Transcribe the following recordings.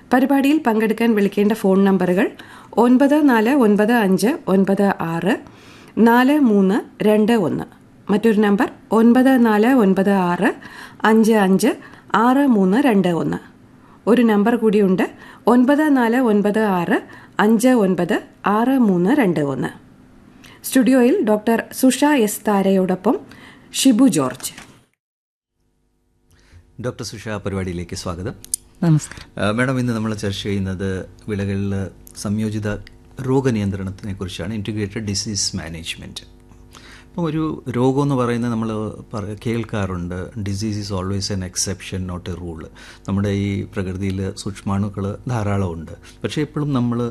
പരിപാടിയിൽ പങ്കെടുക്കാൻ വിളിക്കേണ്ട ഫോൺ നമ്പറുകൾ ഒൻപത് നാല് ഒൻപത് അഞ്ച് ഒൻപത് ആറ് നാല് മൂന്ന് രണ്ട് ഒന്ന് മറ്റൊരു നമ്പർ ഒൻപത് നാല് ഒൻപത് ആറ് അഞ്ച് അഞ്ച് ആറ് മൂന്ന് രണ്ട് ഒന്ന് ഒരു നമ്പർ കൂടിയുണ്ട് ഒൻപത് നാല് ഒൻപത് ആറ് അഞ്ച് ഒൻപത് ആറ് മൂന്ന് രണ്ട് ഒന്ന് സ്റ്റുഡിയോയിൽ ഡോക്ടർ സുഷ എസ് താരയോടൊപ്പം ഷിബു ജോർജ് ഡോക്ടർ സുഷ പരിപാടിയിലേക്ക് സ്വാഗതം നമസ്കാരം ആ, മാഡം ഇന്ന് നമ്മൾ ചർച്ച ചെയ്യുന്നത് വിളകളിൽ സംയോജിത രോഗനിയന്ത്രണത്തിനെ കുറിച്ചാണ് ഇൻറ്റിഗ്രേറ്റഡ് ഡിസീസ് മാനേജ്മെൻറ്റ് അപ്പോൾ ഒരു രോഗം എന്ന് പറയുന്നത് നമ്മൾ പറ- കേൾക്കാറുണ്ട് disease is always an exception not a rule നമ്മുടെ ഈ പ്രകൃതിയിൽ സൂക്ഷ്മാണുക്കൾ ധാരാളമുണ്ട് പക്ഷേ എപ്പോഴും നമ്മൾ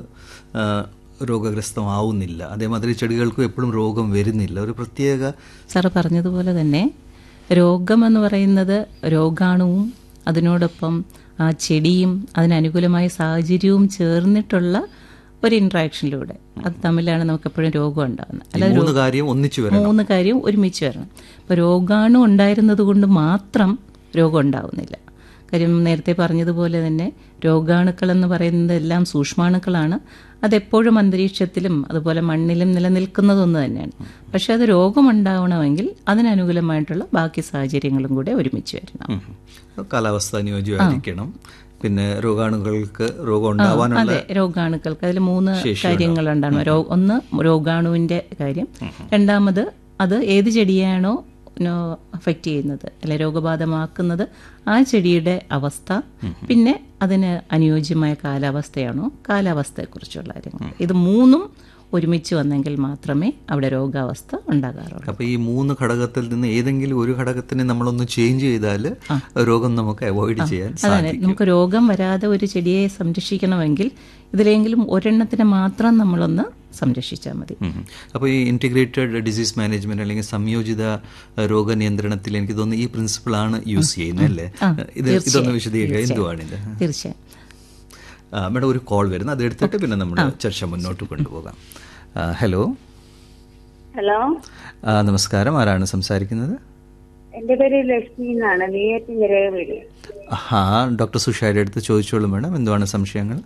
രോഗഗ്രസ്തമാവുന്നില്ല അതേമാതിരി ചെടികൾക്കും എപ്പോഴും രോഗം വരുന്നില്ല ഒരു പ്രത്യേക സാറ് പറഞ്ഞതുപോലെ തന്നെ രോഗം എന്ന് പറയുന്നത് രോഗാണുവും അതിനോടൊപ്പം ആ ചെടിയും അതിനനുകൂലമായ സാഹചര്യവും ചേർന്നിട്ടുള്ള ഒരു ഇൻട്രാക്ഷനിലൂടെ അത് തമ്മിലാണ് നമുക്ക് എപ്പോഴും രോഗം ഉണ്ടാകുന്നത് ഈ മൂന്ന് കാര്യം ഒന്നിച്ചു വരണം മൂന്ന് കാര്യം ഒരുമിച്ച് വരണം അപ്പോൾ രോഗാണു ഉണ്ടായിരുന്നത് കൊണ്ട് മാത്രം രോഗം ഉണ്ടാവുന്നില്ല കാര്യം നേരത്തെ പറഞ്ഞതുപോലെ തന്നെ രോഗാണുക്കൾ എന്ന് പറയുന്നത് എല്ലാം സൂക്ഷ്മാണുക്കളാണ് അതെപ്പോഴും അന്തരീക്ഷത്തിലും അതുപോലെ മണ്ണിലും നിലനിൽക്കുന്നതൊന്ന് തന്നെയാണ് പക്ഷെ അത് രോഗമുണ്ടാവണമെങ്കിൽ അതിനനുകൂലമായിട്ടുള്ള ബാക്കി സാഹചര്യങ്ങളും കൂടെ ഒരുമിച്ച് വരണം ഉം. കാലാവസ്ഥ അനുയോജ്യമായിരിക്കണം പിന്നെ രോഗാണുക്കൾക്ക് രോഗം ഉണ്ടാവാനുള്ള അതെ രോഗാണുക്കൾക്ക് അതിൽ മൂന്ന് കാര്യങ്ങളുണ്ടാണ് രോ ഒന്ന് രോഗാണുവിന്റെ കാര്യം രണ്ടാമത് അത് ഏത് ചെടിയാണോ അഫക്റ്റ് ചെയ്യുന്നത് അല്ലെ രോഗബാധമാക്കുന്നത് ആ ചെടിയുടെ അവസ്ഥ പിന്നെ അതിന് അനുയോജ്യമായ കാലാവസ്ഥയാണോ കാലാവസ്ഥയെക്കുറിച്ചുള്ള കാര്യങ്ങൾ ഇത് മൂന്നും ഒരുമിച്ച് വന്നെങ്കിൽ മാത്രമേ അവിടെ രോഗാവസ്ഥ ഉണ്ടാകാറുള്ളൂ അപ്പൊ ഈ മൂന്ന് ഘടകത്തിൽ നിന്ന് ഏതെങ്കിലും ഒരു ഘടകത്തിനെ നമ്മളൊന്ന് ചേഞ്ച് ചെയ്താൽ രോഗം നമുക്ക് അവോയ്ഡ് ചെയ്യാൻ അതാണ് സാധിക്കും നമുക്ക് രോഗം വരാതെ ഒരു ചെടിയെ സംരക്ഷിക്കണമെങ്കിൽ ഇതിലെങ്കിലും ഒരെണ്ണത്തിനെ മാത്രം നമ്മളൊന്ന് സംരക്ഷിച്ചാൽ മതി ഉം. അപ്പോൾ ഈ ഇന്റഗ്രേറ്റഡ് ഡിസീസ് മാനേജ്മെന്റ് അല്ലെങ്കിൽ സംയോജിത അഹ്, രോഗനിയന്ത്രണത്തിൽ എനിക്ക് തോന്നുന്നു ഈ പ്രിൻസിപ്പിൾ ആണ് യൂസ് ചെയ്യുന്നത് അല്ലേ ഇത് ഇതൊന്ന് വിശദീകരിക്കുക എന്തുവാണിത് തീർച്ചയായും ആ, മേഡം ഒരു കോൾ വരുന്നു അത് എടുത്തിട്ട് പിന്നെ നമ്മൾ ചർച്ച മുന്നോട്ട് കൊണ്ടുപോകാം ആ, ഹലോ ഹലോ ആ, നമസ്കാരം ആരാണ് സംസാരിക്കുന്നത് എന്റെ പേര് ലക്ഷ്മി എന്നാണ് നെയ്യാറ്റിൻകര വീട് ഹാ ഡോക്ടർ സുഷായുടെ അടുത്ത് ചോദിച്ചോളൂ മേഡം എന്തുവാണ് സംശയങ്ങൾ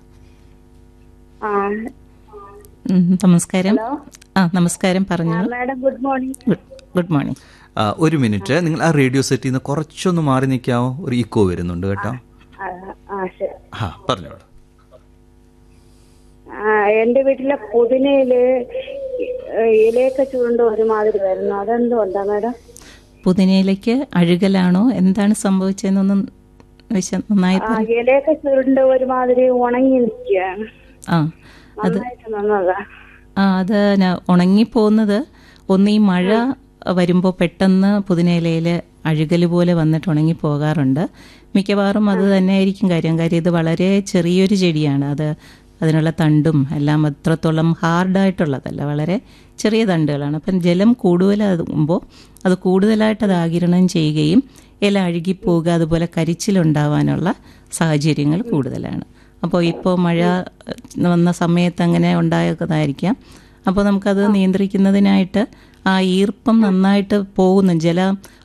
ആ ഉം, നമസ്കാരം ആ നമസ്കാരം പറഞ്ഞു madam good morning good good morning ആ, ഒരു മിനിറ്റ് നിങ്ങൾ ആ റേഡിയോ സെറ്റിൽ നിന്ന് കുറച്ചൊന്ന് മാറി നിൽക്കാമോ ഒരു ഇക്കോ വരുന്നുണ്ട് കേട്ടോ ആ, ആ ശരി ആ പറഞ്ഞോളൂ ആ എന്റെ വീട്ടിലെ പുതിനയില് ഇലയൊക്കെ ചുരുണ്ട് ഒരുമാതിരി വരുന്നു അതെന്തുകൊണ്ടാ മാഡം പുതിനയിലേക്ക് അഴുകലാണോ എന്താണ് സംഭവിച്ചതെന്നൊന്നും വിശ നന്നായി ആ ഇലയൊക്കെ ചുരുണ്ട് ഒരുമാതിരി ഉണങ്ങി നിൽക്കുകയാണ് ആ നന്നായിട്ട് നന്നതാ ആ അത് ന- ഉണങ്ങിപ്പോകുന്നത് ഒന്ന് ഈ മഴ വരുമ്പോൾ പെട്ടെന്ന് പുതിനയിലയിൽ അഴുകൽ പോലെ വന്നിട്ട് ഉണങ്ങി പോകാറുണ്ട് മിക്കവാറും അത് തന്നെയായിരിക്കും കാര്യം കാര്യം ഇത് വളരെ ചെറിയൊരു ചെടിയാണ് അത് അതിനുള്ള തണ്ടും എല്ലാം അത്രത്തോളം ഹാർഡായിട്ടുള്ളതല്ല വളരെ ചെറിയ തണ്ടുകളാണ് അപ്പം ജലം കൂടുതലാകുമ്പോൾ അത് കൂടുതലായിട്ട് അത് ആകിരണം ചെയ്യുകയും ഇല അഴുകിപ്പോവുക അതുപോലെ കരിച്ചിലുണ്ടാവാനുള്ള സാഹചര്യങ്ങൾ കൂടുതലാണ് അപ്പോൾ ഇപ്പോൾ മഴ ഏഹ്, വന്ന സമയത്ത് അങ്ങനെ ഉണ്ടായതായിരിക്കാം അപ്പോൾ നമുക്കത് നിയന്ത്രിക്കുന്നതിനായിട്ട് ആ ഈർപ്പം നന്നായിട്ട് പോകുന്നു ജല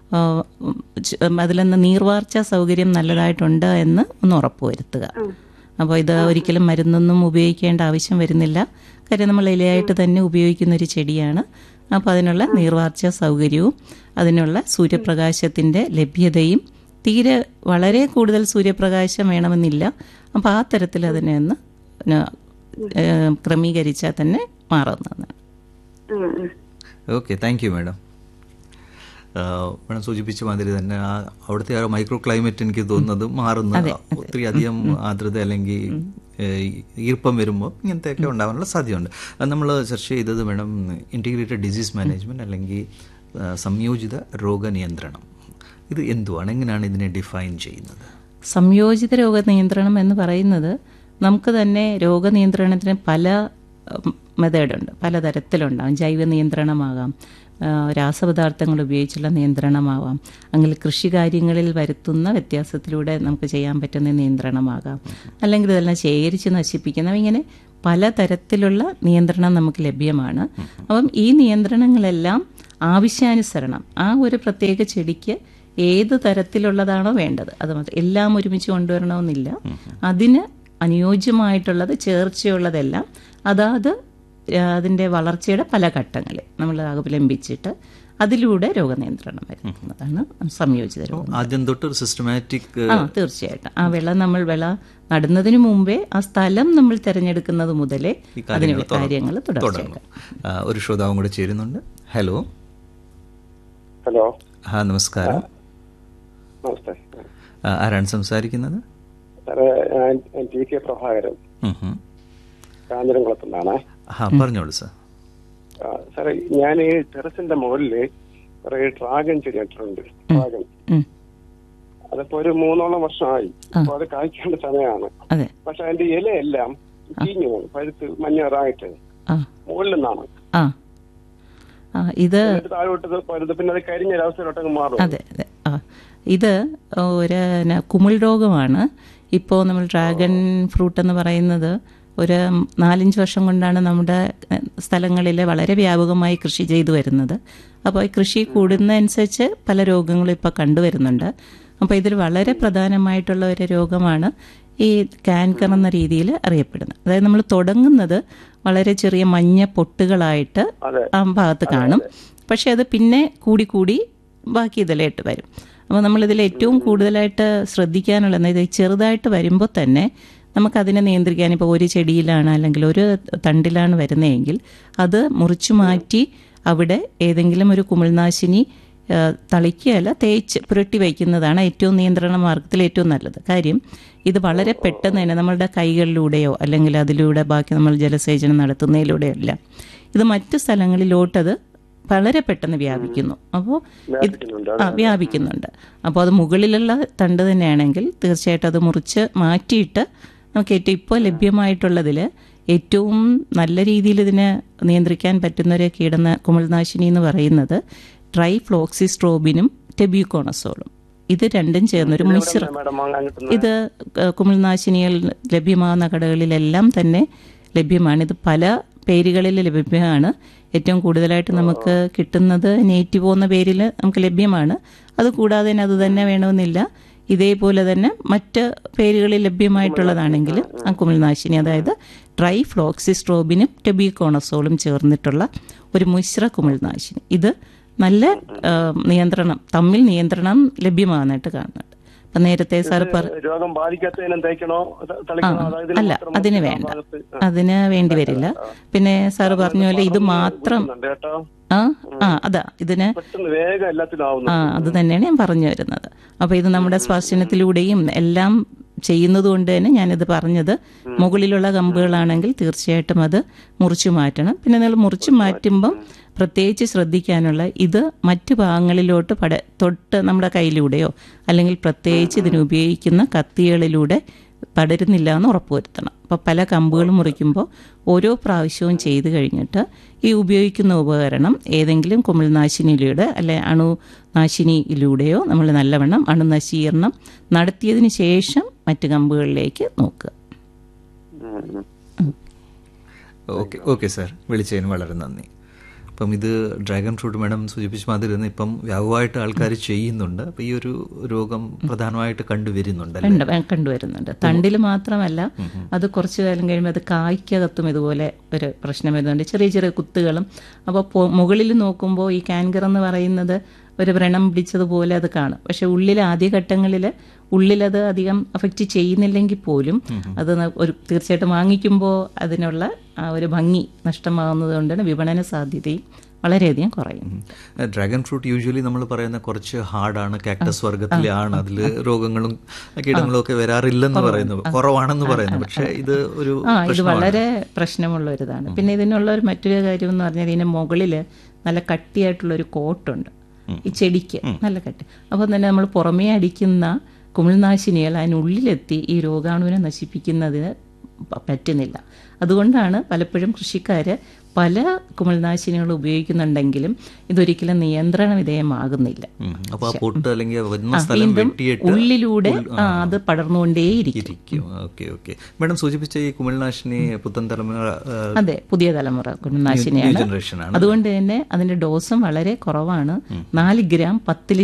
അതിൽ നിന്ന് നീർവാർച്ച സൗകര്യം നല്ലതായിട്ടുണ്ട് എന്ന് ഒന്ന് ഉറപ്പുവരുത്തുക അപ്പോൾ ഇത് ഒരിക്കലും മരുന്നൊന്നും ഉപയോഗിക്കേണ്ട ആവശ്യം വരുന്നില്ല കാര്യം നമ്മൾ ഇലയായിട്ട് തന്നെ ഉപയോഗിക്കുന്ന ഒരു ചെടിയാണ് അപ്പോൾ അതിനുള്ള നീർവാർച്ച സൗകര്യവും അതിനുള്ള സൂര്യപ്രകാശത്തിൻ്റെ ലഭ്യതയും തീരെ വളരെ കൂടുതൽ സൂര്യപ്രകാശം വേണമെന്നില്ല അപ്പോൾ ആ തരത്തിൽ അതിനെ ഒന്ന് പിന്നെ, ഏഹ്, ക്രമീകരിച്ചാൽ തന്നെ മാറുന്നതാണ് ഉം, ഉം. Okay thank you madam madam സൂചിപ്പിച്ച മാതിരി തന്നെ ആ അവിടുത്തെ ആ മൈക്രോ ക്ലൈമറ്റ് എനിക്ക് തോന്നുന്നത് മാറുന്ന ഒത്തിരി അധികം ആർദ്രത അല്ലെങ്കിൽ ഏഹ്, ഈർപ്പം വരുമ്പോൾ ഇങ്ങനത്തെയൊക്കെ ഉണ്ടാകാനുള്ള സാധ്യതയുണ്ട് അത് നമ്മൾ ചർച്ച ചെയ്തത് മാഡം ഇൻറ്റിഗ്രേറ്റഡ് ഡിസീസ് മാനേജ്മെൻറ്റ് അല്ലെങ്കിൽ ആ, സംയോജിത രോഗനിയന്ത്രണം ഇത് എന്തുവാണ് എങ്ങനെയാണ് ഇതിനെ ഡിഫൈൻ ചെയ്യുന്നത് സംയോജിത രോഗനിയന്ത്രണം എന്ന് പറയുന്നത് നമുക്ക് തന്നെ രോഗനിയന്ത്രണത്തിന് പല മെത്തേഡുണ്ട് പലതരത്തിലുണ്ടാകും ജൈവ നിയന്ത്രണമാകാം ആ, രാസപദാർത്ഥങ്ങൾ ഉപയോഗിച്ചുള്ള നിയന്ത്രണമാവാം അല്ലെങ്കിൽ കൃഷി കാര്യങ്ങളിൽ വരുത്തുന്ന വ്യത്യാസത്തിലൂടെ നമുക്ക് ചെയ്യാൻ പറ്റുന്ന നിയന്ത്രണമാകാം അല്ലെങ്കിൽ ഇതെല്ലാം ശേഖരിച്ച് നശിപ്പിക്കുന്ന ഇങ്ങനെ പലതരത്തിലുള്ള നിയന്ത്രണം നമുക്ക് ലഭ്യമാണ് അപ്പം ഈ നിയന്ത്രണങ്ങളെല്ലാം ആവശ്യാനുസരണം ആ ഒരു പ്രത്യേക ചെടിക്ക് ഏത് തരത്തിലുള്ളതാണോ വേണ്ടത് അത് മാത്രം എല്ലാം ഒരുമിച്ച് കൊണ്ടുവരണമെന്നില്ല അതിന് അനുയോജ്യമായിട്ടുള്ളത് ചേർച്ചയുള്ളതെല്ലാം അതാത് ആ, അതിൻ്റെ വളർച്ചയുടെ പല ഘട്ടങ്ങളിൽ നമ്മൾ അവലംബിച്ചിട്ട് അതിലൂടെ രോഗനിയന്ത്രണം വരുത്തുന്നതാണ് സംയോജിത രോഗം ആദ്യം തൊട്ട് ഒരു സിസ്റ്റമാറ്റിക് ആ തീർച്ചയായിട്ടും ആ വിള നമ്മൾ വിള നടുന്നതിന് മുമ്പേ ആ സ്ഥലം നമ്മൾ തിരഞ്ഞെടുക്കുന്നത് മുതലേ ഈ അതിന് കാര്യങ്ങൾ കാര്യങ്ങൾ തുടങ്ങും തുടർച്ചയായിട്ട് ആ, ഒരു ശ്രോതാവും കൂടെ ചേരുന്നുണ്ട് ഹലോ ഹലോ ആ നമസ്കാരം നമസ്തേ ആ, ആരാണ് സംസാരിക്കുന്നത് സാറേ ഞാൻ ടി കെ പ്രഭാകരൻ ഉം ഹും. കാഞ്ഞിരംകുളത്തുനിന്നാണ് ആ പറഞ്ഞോളൂ സാർ ആ, സാറേ ഞാൻ ഈ ടെറസിന്റെ മുകളില് കുറെ ഡ്രാഗൺ ചെടി നട്ടിട്ടുണ്ട് ഡ്രാഗൺ ഉം. അതിപ്പോ ഒരു മൂന്നോളം വർഷമായി ആ. അപ്പൊ അത് കായ്ക്കേണ്ട സമയമാണ് അതെ പക്ഷെ അതിന്റെ ഇലയെല്ലാം ചീഞ്ഞു പോകും പഴുത്ത് മഞ്ഞറായിട്ട് ആ മുകളിൽ നിന്നാണ് ആ ആ ഇത് എന്നിട്ട് താഴോട്ട് പഴുത്ത് പിന്നെ അത് കരിഞ്ഞ ഒരവസ്ഥയിലോട്ടങ്ങ് മാറും അതെ അതെ ആ ഇത് ഒരു ന- കുമിൾ രോഗമാണ് ഇപ്പോൾ നമ്മൾ ഡ്രാഗൺ ഫ്രൂട്ട് എന്ന് പറയുന്നത് ഒരു നാലഞ്ച് വർഷം കൊണ്ടാണ് നമ്മുടെ സ്ഥലങ്ങളിൽ വളരെ വ്യാപകമായി കൃഷി ചെയ്തു വരുന്നത് അപ്പോൾ ഈ കൃഷി കൂടുന്നതനുസരിച്ച് പല രോഗങ്ങളും ഇപ്പോൾ കണ്ടുവരുന്നുണ്ട് അപ്പോൾ ഇതിൽ വളരെ പ്രധാനമായിട്ടുള്ള ഒരു രോഗമാണ് ഈ കാൻകർ എന്ന രീതിയിൽ അറിയപ്പെടുന്നത് അതായത് നമ്മൾ തുടങ്ങുന്നത് വളരെ ചെറിയ മഞ്ഞ പൊട്ടുകളായിട്ട് അതെ. ആ ഭാഗത്ത് കാണും പക്ഷെ അത് പിന്നെ കൂടി കൂടി ബാക്കി ഇതിലായിട്ട് വരും അപ്പോൾ നമ്മളിതിൽ ഏറ്റവും കൂടുതലായിട്ട് ശ്രദ്ധിക്കാനുള്ളത് ഇത് ചെറുതായിട്ട് വരുമ്പോൾ തന്നെ നമുക്കതിനെ നിയന്ത്രിക്കാൻ ഇപ്പോൾ ഒരു ചെടിയിലാണ് അല്ലെങ്കിൽ ഒരു തണ്ടിലാണ് വരുന്നതെങ്കിൽ അത് മുറിച്ചു മാറ്റി അവിടെ ഏതെങ്കിലും ഒരു കുമിൾനാശിനി ആ, തളിക്കുകയല്ല തേച്ച് പുരട്ടി വയ്ക്കുന്നതാണ് ഏറ്റവും നിയന്ത്രണ മാർഗത്തിൽ ഏറ്റവും നല്ലത് കാര്യം ഇത് വളരെ പെട്ടെന്ന് തന്നെ നമ്മളുടെ കൈകളിലൂടെയോ അല്ലെങ്കിൽ അതിലൂടെ ബാക്കി നമ്മൾ ജലസേചനം നടത്തുന്നതിലൂടെയോ അല്ല ഇത് മറ്റു സ്ഥലങ്ങളിലോട്ടത് വളരെ പെട്ടെന്ന് വ്യാപിക്കുന്നു അപ്പോൾ ഇത് ആ വ്യാപിക്കുന്നുണ്ട് അപ്പോൾ അത് മുകളിലുള്ള തണ്ട് തന്നെയാണെങ്കിൽ തീർച്ചയായിട്ടും അത് മുറിച്ച് മാറ്റിയിട്ട് നമുക്ക് ഏറ്റവും ഇപ്പോൾ ലഭ്യമായിട്ടുള്ളതിൽ ഏറ്റവും നല്ല രീതിയിൽ ഇതിനെ നിയന്ത്രിക്കാൻ പറ്റുന്ന ഒരു കീടന കുമിൾനാശിനി എന്ന് പറയുന്നത് ട്രൈഫ്ലോക്സിസ്ട്രോബിനും ടെബ്യൂക്കോണസോളും ഇത് രണ്ടും ചേർന്നൊരു മിശ്ര മാഡം വാങ്ങാൻ കിട്ടുന്ന ഇത് ഏഹ്, കുമിൾനാശിനികൾ ലഭ്യമാകുന്ന കടകളിലെല്ലാം തന്നെ ലഭ്യമാണ് ഇത് പല പേരുകളിൽ ലഭ്യമാണ് ഏറ്റവും കൂടുതലായിട്ട് നമുക്ക് കിട്ടുന്നത് നേറ്റീവോ എന്ന പേരിൽ നമുക്ക് ലഭ്യമാണ് അത് കൂടാതെ തന്നെ അത് തന്നെ വേണമെന്നില്ല ഇതേപോലെ തന്നെ മറ്റ് പേരുകളിൽ ലഭ്യമായിട്ടുള്ളതാണെങ്കിൽ ആ കുമിൾനാശിനി അതായത് ട്രൈഫ്ലോക്സിസ്ട്രോബിനും ടെബിക്കോണസോളും ചേർന്നിട്ടുള്ള ഒരു മിശ്ര കുമിൾനാശിനി ഇത് നല്ല ആ, നിയന്ത്രണം തമ്മിൽ നിയന്ത്രണം ലഭ്യമാകുന്നതായിട്ട് കാണുന്നുണ്ട് അപ്പം നേരത്തെ സാർ പറ രോഗം ബാധിക്കാത്തതിനും തേക്കണോ ത- ആ തളിക്കണോ അതായത് ഇതിന് അല്ല മാത്രം അതിന് ആ വേണ്ട ഭാഗത്ത് ആ. അതിന് വേണ്ടി വരില്ല പിന്നെ സാറ് പറഞ്ഞ പോലെ ഇത് മാത്രം ഉണ്ട് കേട്ടോ ആ ആ അതാ ഇതിന് പെട്ടെന്ന് വേഗം എല്ലാത്തിനും ആവുന്നു ആ അത് തന്നെയാണ് ഞാൻ പറഞ്ഞു വരുന്നത് അപ്പോൾ ഇത് നമ്മുടെ സ്പർശനത്തിലൂടെയും എല്ലാം ചെയ്യുന്നത് കൊണ്ട് തന്നെ ഞാനിത് പറഞ്ഞത് മുകളിലുള്ള കമ്പുകളാണെങ്കിൽ തീർച്ചയായിട്ടും അത് മുറിച്ചു മാറ്റണം പിന്നെ നിങ്ങൾ മുറിച്ചു മാറ്റുമ്പം പ്രത്യേകിച്ച് ശ്രദ്ധിക്കാനുള്ള ഇത് മറ്റു ഭാഗങ്ങളിലോട്ട് പട തൊട്ട് നമ്മുടെ കയ്യിലൂടെയോ അല്ലെങ്കിൽ പ്രത്യേകിച്ച് ഇതിന് ഉപയോഗിക്കുന്ന കത്തികളിലൂടെ പടരുന്നില്ല എന്ന് ഉറപ്പുവരുത്തണം അപ്പോൾ പല കമ്പുകൾ മുറിക്കുമ്പോൾ ഓരോ പ്രാവശ്യവും ചെയ്ത് കഴിഞ്ഞിട്ട് ഈ ഉപയോഗിക്കുന്ന ഉപകരണം ഏതെങ്കിലും കുമിൾനാശിനിയിലൂടെ അല്ലെ അണുനാശിനിയിലൂടെയോ നമ്മൾ നല്ലവണ്ണം അണുനശീകരണം നടത്തിയതിന് ശേഷം മറ്റ് കമ്പുകളിലേക്ക് നോക്കുക ഉം, ഉം. ഓക്കെ ഓക്കെ സാർ വിളിച്ചതിന് വളരെ നന്ദി അപ്പം ഇത് ഡ്രാഗൺ ഫ്രൂട്ട് മാഡം സൂചിപ്പിച്ച മാതിരി തന്നെ ഇപ്പം വ്യാപകമായിട്ട് ആൾക്കാർ ചെയ്യുന്നുണ്ട് അപ്പം ഈ ഒരു രോഗം പ്രധാനമായിട്ട് കണ്ടുവരുന്നുണ്ടല്ലേ കണ്ട് കണ്ടുവരുന്നുണ്ട് തണ്ടിൽ മാത്രമല്ല അത് കുറച്ച് കാലം കഴിയുമ്പോൾ അത് കായ്ക്കകത്തും ഇതുപോലെ ഒരു പ്രശ്നം വരുന്നുണ്ട് ചെറിയ ചെറിയ കുത്തുകളും അപ്പോൾ മുകളിൽ നോക്കുമ്പോൾ ഈ കാൻകർ എന്ന് പറയുന്നത് ഒരു വ്രണം പിടിച്ചതുപോലെ അത് കാണും പക്ഷെ ഉള്ളിൽ ആദ്യഘട്ടങ്ങളിൽ ഉള്ളിലത് അധികം അഫക്റ്റ് ചെയ്യുന്നില്ലെങ്കിൽ പോലും അത് ന- ഒരു തീർച്ചയായിട്ടും വാങ്ങിക്കുമ്പോൾ അതിനുള്ള ആ ഒരു ഭംഗി നഷ്ടമാകുന്നത് കൊണ്ടാണ് വിപണന സാധ്യതയും വളരെയധികം കുറയും ഡ്രാഗൺ ഫ്രൂട്ട് യൂഷ്വലി നമ്മൾ പറയുന്ന കുറച്ച് ഹാർഡാണ് കാക്ടസ് വർഗത്തിലാണ് അതിൽ രോഗങ്ങളും കീടങ്ങളും ഒക്കെ വരാറില്ലെന്ന് പറയുന്നു കുറവാണെന്ന് പറയുന്നു പക്ഷേ ഇത് ഒരു ആ ഇത് വളരെ പ്രശ്നമുള്ള ഒരു ഇതാണ് പിന്നെ ഇതിനുള്ള ഒരു മറ്റൊരു കാര്യം എന്ന് പറഞ്ഞാൽ ഇതിന് മുകളിൽ നല്ല കട്ടിയായിട്ടുള്ള ഒരു കോട്ടുണ്ട് ഈ ചെടിക്ക് നല്ല കട്ടി അപ്പോൾ തന്നെ നമ്മൾ പുറമേ അടിക്കുന്ന കുമിൾനാശിനികൾ അതിനുള്ളിലെത്തി ഈ രോഗാണുവിനെ നശിപ്പിക്കുന്നതിന് പ- പറ്റുന്നില്ല അതുകൊണ്ടാണ് പലപ്പോഴും കൃഷിക്കാർ പല കുമിൾനാശിനികൾ ഉപയോഗിക്കുന്നുണ്ടെങ്കിലും ഇതൊരിക്കലും നിയന്ത്രണ വിധേയമാകുന്നില്ല അപ്പോൾ ആ പൊട്ട് അല്ലെങ്കിൽ വരുന്ന ആ, സ്ഥലം വീണ്ടും വെട്ടിയിട്ട് ഉള്ളിലൂടെ ആ, അത് പടർന്നുകൊണ്ടേയിരിക്കും ഇരിക്കും ഓക്കെ ഓക്കെ മാഡം സൂചിപ്പിച്ച ഈ കുമിൾനാശിനി പുത്തൻ തലമുറ ആ, അതെ പുതിയ തലമുറ ന്യൂ കുമിൾനാശിനിയാണ് ജനറേഷൻ ആണ് അതുകൊണ്ട് തന്നെ അതിന്റെ ഡോസും വളരെ കുറവാണ് നാല് ഗ്രാം പത്ത്